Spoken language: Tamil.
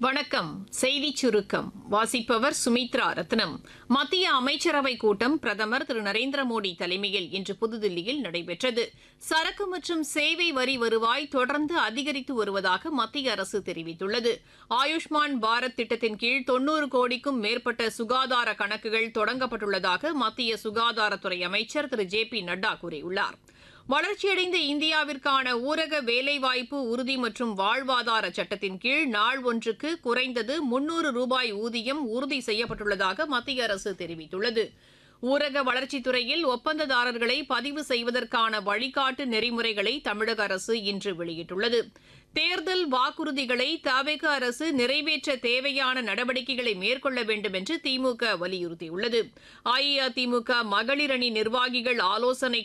வணக்கம் செய்திச் சுருக்கம் வாசிப்பவர் சுமித்ரா ரத்னம் மத்திய அமைச்சரவை கூட்டம் பிரதமர் திரு நரேந்திர மோடி தலைமையில் இன்று புதுதில்லியில் நடைபெற்றது சரக்கு மற்றும் சேவை வரி வருவாய் தொடர்ந்து அதிகரித்து வருவதாக மத்திய அரசு தெரிவித்துள்ளது ஆயுஷ்மான் பாரத் திட்டத்தின் கீழ் தொன்னூறு கோடிக்கும் மேற்பட்ட சுகாதார கணக்குகள் தொடங்கப்பட்டுள்ளதாக மத்திய சுகாதாரத்துறை அமைச்சர் திரு ஜே பி நட்டா கூறியுள்ளார் வளர்ச்சியடைந்த இந்தியாவிற்கான ஊரக வேலைவாய்ப்பு உறுதி மற்றும் வாழ்வாதார சட்டத்தின் கீழ் நாள் ஒன்றுக்கு குறைந்தது முன்னூறு ரூபாய் ஊதியம் உறுதி செய்யப்பட்டுள்ளதாக மத்திய அரசு தெரிவித்துள்ளது ஊரக வளர்ச்சித்துறையில் ஒப்பந்ததாரர்களை பதிவு செய்வதற்கான வழிகாட்டு நெறிமுறைகளை தமிழக அரசு இன்று வெளியிட்டுள்ளது தேர்தல் வாக்குறுதிகளை தவேக அரசு நிறைவேற்ற தேவையான நடவடிக்கைகளை மேற்கொள்ள வேண்டும் என்று திமுக வலியுறுத்தியுள்ளது அஇஅதிமுக மகளிர் அணி நிர்வாகிகள் ஆலோசனை